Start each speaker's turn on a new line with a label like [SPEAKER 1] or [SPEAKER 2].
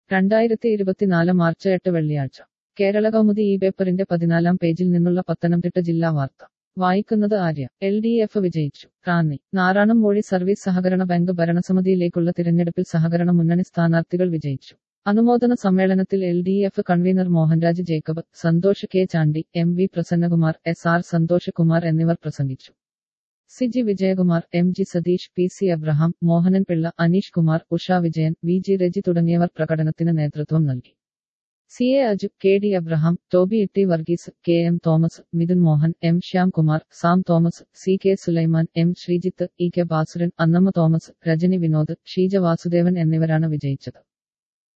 [SPEAKER 1] രണ്ടായിരത്തി ഇരുപത്തിനാല് മാർച്ച് എട്ട് വെള്ളിയാഴ്ച കേരള കൗമുദി ഈ പേപ്പറിന്റെ പതിനാലാം പേജിൽ നിന്നുള്ള പത്തനംതിട്ട ജില്ലാ വാർത്ത വായിക്കുന്നത് ആര്യ എൽ ഡി എഫ് വിജയിച്ചു റാന്നി നാറാണം മൂഴി സർവീസ് സഹകരണ ബാങ്ക് ഭരണസമിതിയിലേക്കുള്ള തിരഞ്ഞെടുപ്പിൽ സഹകരണ മുന്നണി സ്ഥാനാർത്ഥികൾ വിജയിച്ചു അനുമോദന സമ്മേളനത്തിൽ L D F convenor Mohanraj Jacob Santhosh K Chandy M V Prasannakumar S R Santhosh Kumar എന്നിവർ പ്രസംഗിച്ചു C G Vijayakumar M G Satheesh P C Abraham Mohanan Pillai Aneesh Kumar Usha Vijayan V G Reji തുടങ്ങിയവർ പ്രകടനത്തിന് നേതൃത്വം നൽകി C A Aju K D Abraham Toby Itty Varghese K M Thomas Mithun Mohan M Shyamkumar Sam Thomas C K Sulaiman M Sreejith E K Basuran Annamma Thomas Rajani Vinod Sheeja Vasudevan എന്നിവരാണ് വിജയിച്ചത്